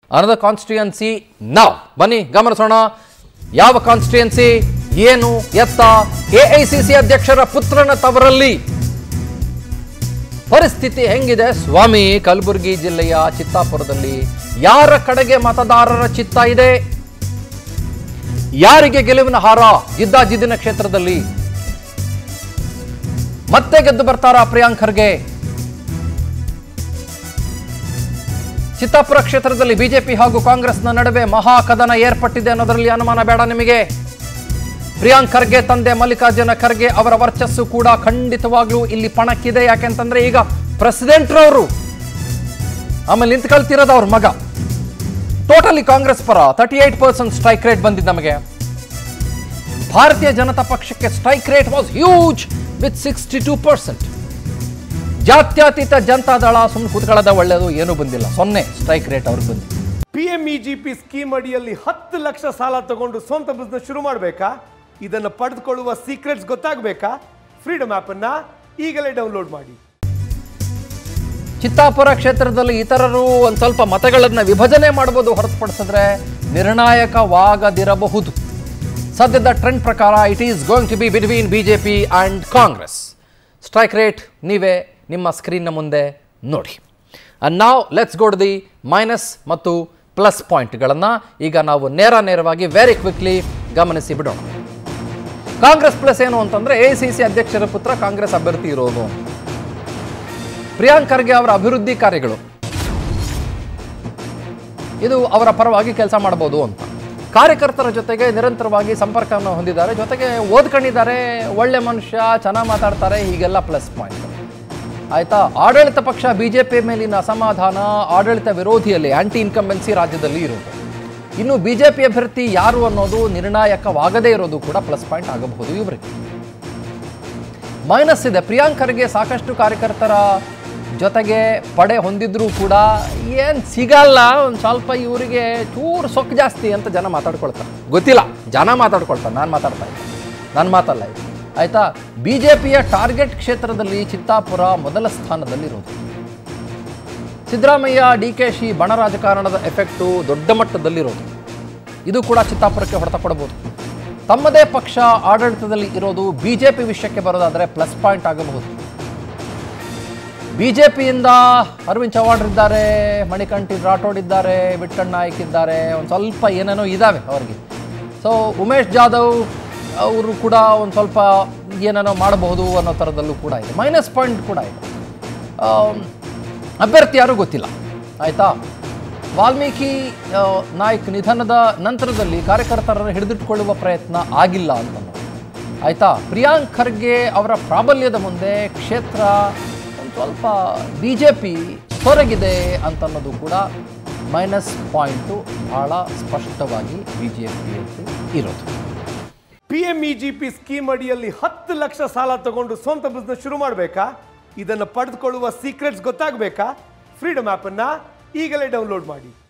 another constituency ನಾವ್ ಬನ್ನಿ ಗಮನಿಸೋಣ ಯಾವ ಕಾನ್ಸ್ಟಿಟ್ಯೂಯನ್ಸಿ ಏನು ಎತ್ತ ಎಐಸಿಸಿ ಅಧ್ಯಕ್ಷರ ಪುತ್ರನ ತವರಲ್ಲಿ ಪರಿಸ್ಥಿತಿ ಹೆಂಗಿದೆ ಸ್ವಾಮಿ ಕಲಬುರಗಿ ಜಿಲ್ಲೆಯ ಚಿತ್ತಾಪುರದಲ್ಲಿ ಯಾರ ಕಡೆಗೆ ಮತದಾರರ ಚಿತ್ತ ಇದೆ ಯಾರಿಗೆ ಗೆಲುವಿನ ಹಾರ ಜಿದ್ದಾಜಿದ್ದಿನ ಕ್ಷೇತ್ರದಲ್ಲಿ ಮತ್ತೆ ಗೆದ್ದು ಬರ್ತಾರಾ ಪ್ರಿಯಾಂಕ್ ಖರ್ಗೆ ಚಿತ್ತಾಪುರ ಕ್ಷೇತ್ರದಲ್ಲಿ ಬಿಜೆಪಿ ಹಾಗೂ ಕಾಂಗ್ರೆಸ್ನ ನಡುವೆ ಮಹಾ ಕದನ ಏರ್ಪಟ್ಟಿದೆ ಅನ್ನೋದರಲ್ಲಿ ಅನುಮಾನ ಬೇಡ ನಿಮಗೆ ಪ್ರಿಯಾಂಕ್ ಖರ್ಗೆ ತಂದೆ ಮಲ್ಲಿಕಾರ್ಜುನ ಖರ್ಗೆ ಅವರ ವರ್ಚಸ್ಸು ಕೂಡ ಖಂಡಿತವಾಗ್ಲೂ ಇಲ್ಲಿ ಪಣಕ್ಕಿದೆ ಯಾಕೆಂತಂದ್ರೆ ಈಗ ಪ್ರೆಸಿಡೆಂಟ್ರವರು ಆಮೇಲೆ ನಿಂತ್ಕೊಳ್ತಿರೋದು ಅವ್ರ ಮಗ ಟೋಟಲಿ ಕಾಂಗ್ರೆಸ್ ಪರ thirty eight percent strike rate ಬಂದಿದ್ದು ನಮಗೆ ಭಾರತೀಯ ಜನತಾ ಪಕ್ಷಕ್ಕೆ strike rate was huge with sixty two percent ಜಾತ್ಯತೀತ ಜನತಾದಳ ಸುಮ್ಮನೆ ಕೂತ್ಕೊಳ್ಳೋದ ಒಳ್ಳೆಯದು ಏನೂ ಬಂದಿಲ್ಲ ಸೊನ್ನೆ ಸ್ಟ್ರೈಕ್ ರೇಟ್ ಅವ್ರಿಗೆ ಬಂದಿದೆ ಪಿಎಂಇಜಿಪಿ ಸ್ಕೀಮ್ ಅಡಿಯಲ್ಲಿ ಹತ್ತು ಲಕ್ಷ ಸಾಲ ತಗೊಂಡು ಸ್ವಂತ ಬಿಸ್ನೆಸ್ ಶುರು ಮಾಡಬೇಕಾ ಇದನ್ನು ಪಡೆದುಕೊಳ್ಳುವ ಸೀಕ್ರೆಟ್ಸ್ ಗೊತ್ತಾಗಬೇಕಾ ಫ್ರೀಡಮ್ ಆ್ಯಪನ್ನು ಈಗಲೇ ಡೌನ್ಲೋಡ್ ಮಾಡಿ ಚಿತ್ತಾಪುರ ಕ್ಷೇತ್ರದಲ್ಲಿ ಇತರರು ಒಂದು ಸ್ವಲ್ಪ ಮತಗಳನ್ನು ವಿಭಜನೆ ಮಾಡ್ಬೋದು ಹೊರತುಪಡಿಸಿದ್ರೆ ನಿರ್ಣಾಯಕವಾಗದಿರಬಹುದು ಸದ್ಯದ ಟ್ರೆಂಡ್ ಪ್ರಕಾರ it is going to be between B J P and Congress strike rate ನೀವೇ ನಿಮ್ಮ ಸ್ಕ್ರೀನ್ನ ಮುಂದೆ ನೋಡಿ ಅಂಡ್ ನಾವು ಲೆಟ್ಸ್ ಗೋಡ್ ದಿ ಮೈನಸ್ ಮತ್ತು ಪ್ಲಸ್ ಪಾಯಿಂಟ್ಗಳನ್ನು ಈಗ ನಾವು ನೇರ ನೇರವಾಗಿ ವೆರಿ ಕ್ವಿಕ್ಲಿ ಗಮನಿಸಿ ಬಿಡೋಣ ಕಾಂಗ್ರೆಸ್ ಪ್ಲಸ್ ಏನು ಅಂತಂದ್ರೆ ಎ ಸಿ ಸಿ ಅಧ್ಯಕ್ಷರ ಪುತ್ರ ಕಾಂಗ್ರೆಸ್ ಅಭ್ಯರ್ಥಿ ಇರೋದು ಪ್ರಿಯಾಂಕ್ ಖರ್ಗೆ ಅವರ ಅಭಿವೃದ್ಧಿ ಕಾರ್ಯಗಳು ಇದು ಅವರ ಪರವಾಗಿ ಕೆಲಸ ಮಾಡಬಹುದು ಅಂತ ಕಾರ್ಯಕರ್ತರ ಜೊತೆಗೆ ನಿರಂತರವಾಗಿ ಸಂಪರ್ಕವನ್ನು ಹೊಂದಿದ್ದಾರೆ ಜೊತೆಗೆ ಓದ್ಕೊಂಡಿದ್ದಾರೆ ಒಳ್ಳೆ ಮನುಷ್ಯ ಚೆನ್ನಾಗಿ ಮಾತಾಡ್ತಾರೆ ಹೀಗೆಲ್ಲ ಪ್ಲಸ್ ಪಾಯಿಂಟ್ ಆಯ್ತಾ ಆಡಳಿತ ಪಕ್ಷ ಬಿಜೆಪಿ ಮೇಲಿನ ಅಸಮಾಧಾನ ಆಡಳಿತ ವಿರೋಧಿಯಲ್ಲಿ ಆಂಟಿ ಇನ್ಕಂಬೆನ್ಸಿ ರಾಜ್ಯದಲ್ಲಿ ಇರೋದು ಇನ್ನು ಬಿಜೆಪಿ ಅಭ್ಯರ್ಥಿ ಯಾರು ಅನ್ನೋದು ನಿರ್ಣಾಯಕವಾಗದೇ ಇರೋದು ಕೂಡ ಪ್ಲಸ್ ಪಾಯಿಂಟ್ ಆಗಬಹುದು ಇವರಿಗೆ ಮೈನಸ್ ಇದೆ ಪ್ರಿಯಾಂಕ್ ಖರ್ಗೆ ಸಾಕಷ್ಟು ಕಾರ್ಯಕರ್ತರ ಜೊತೆಗೆ ಪಡೆ ಹೊಂದಿದ್ರೂ ಕೂಡ ಏನು ಸಿಗಲ್ಲ ಒಂದು ಸ್ವಲ್ಪ ಇವರಿಗೆ ಚೂರು ಸೊಕ್ಕು ಜಾಸ್ತಿ ಅಂತ ಜನ ಮಾತಾಡ್ಕೊಳ್ತಾರೆ ಗೊತ್ತಿಲ್ಲ ಜನ ಮಾತಾಡ್ಕೊಳ್ತಾರೆ ನಾನು ಮಾತಾಡ್ತಾ ಇಲ್ಲ ನನ್ನ ಮಾತಲ್ಲ ಇದು ಆಯಿತಾ ಬಿ ಜೆ ಪಿಯ ಟಾರ್ಗೆಟ್ ಕ್ಷೇತ್ರದಲ್ಲಿ ಚಿತ್ತಾಪುರ ಮೊದಲ ಸ್ಥಾನದಲ್ಲಿರೋದು ಸಿದ್ದರಾಮಯ್ಯ ಡಿ ಕೆ ಶಿ ಬಣ ರಾಜಕಾರಣದ ಎಫೆಕ್ಟು ದೊಡ್ಡ ಮಟ್ಟದಲ್ಲಿರೋದು ಇದು ಕೂಡ ಚಿತ್ತಾಪುರಕ್ಕೆ ಹೊಡೆತ ಕೊಡಬಹುದು ತಮ್ಮದೇ ಪಕ್ಷ ಆಡಳಿತದಲ್ಲಿ ಇರೋದು ಬಿಜೆಪಿ ವಿಷಯಕ್ಕೆ ಬರೋದಾದರೆ ಪ್ಲಸ್ ಪಾಯಿಂಟ್ ಆಗಬಹುದು ಬಿಜೆಪಿಯಿಂದ ಅರವಿಂದ್ ಚೌಹಾಣ್ ಇದ್ದಾರೆ ಮಣಿಕಂಠಿ ರಾಠೋಡ್ ಇದ್ದಾರೆ ಬಿಟ್ಟಣ್ಣ ನಾಯ್ಕ್ ಇದ್ದಾರೆ ಒಂದು ಸ್ವಲ್ಪ ಏನೇನೋ ಇದ್ದಾವೆ ಅವ್ರಿಗೆ ಸೊ ಉಮೇಶ್ ಜಾಧವ್ ಅವರು ಕೂಡ ಒಂದು ಸ್ವಲ್ಪ ಏನೇನೋ ಮಾಡಬಹುದು ಅನ್ನೋ ಥರದಲ್ಲೂ ಕೂಡ ಇದೆ ಮೈನಸ್ ಪಾಯಿಂಟ್ ಕೂಡ ಇದೆ ಆಮ್, ಅಭ್ಯರ್ಥಿ ಯಾರೂ ಗೊತ್ತಿಲ್ಲ ಆಯಿತಾ ವಾಲ್ಮೀಕಿ ಆ, ನಾಯ್ಕ್ ನಿಧನದ ನಂತರದಲ್ಲಿ ಕಾರ್ಯಕರ್ತರನ್ನು ಹಿಡಿದಿಟ್ಕೊಳ್ಳುವ ಪ್ರಯತ್ನ ಆಗಿಲ್ಲ ಅಂತ ಆಯಿತಾ ಪ್ರಿಯಾಂಕ್ ಖರ್ಗೆ ಅವರ ಪ್ರಾಬಲ್ಯದ ಮುಂದೆ ಕ್ಷೇತ್ರ ಒಂದು ಸ್ವಲ್ಪ ಬಿ ಜೆ ಪಿ ಹೊರಗಿದೆ ಅಂತನ್ನೋದು ಕೂಡ ಮೈನಸ್ ಪಾಯಿಂಟು ಬಹಳ ಸ್ಪಷ್ಟವಾಗಿ ಬಿ ಜೆ ಪಿಯಲ್ಲಿ ಇರೋದು ಪಿಎಂಇಜಿಪಿ ಸ್ಕೀಮ್ ಅಡಿಯಲ್ಲಿ ಹತ್ತು ಲಕ್ಷ ಸಾಲ ತಗೊಂಡು ಸ್ವಂತ ಬಿಸ್ನೆಸ್ ಶುರು ಮಾಡಬೇಕಾ ಇದನ್ನು ಪಡೆದುಕೊಳ್ಳುವ ಸೀಕ್ರೆಟ್ಸ್ ಗೊತ್ತಾಗಬೇಕಾ ಫ್ರೀಡಮ್ ಆ್ಯಪನ್ನು ಈಗಲೇ ಡೌನ್ಲೋಡ್ ಮಾಡಿ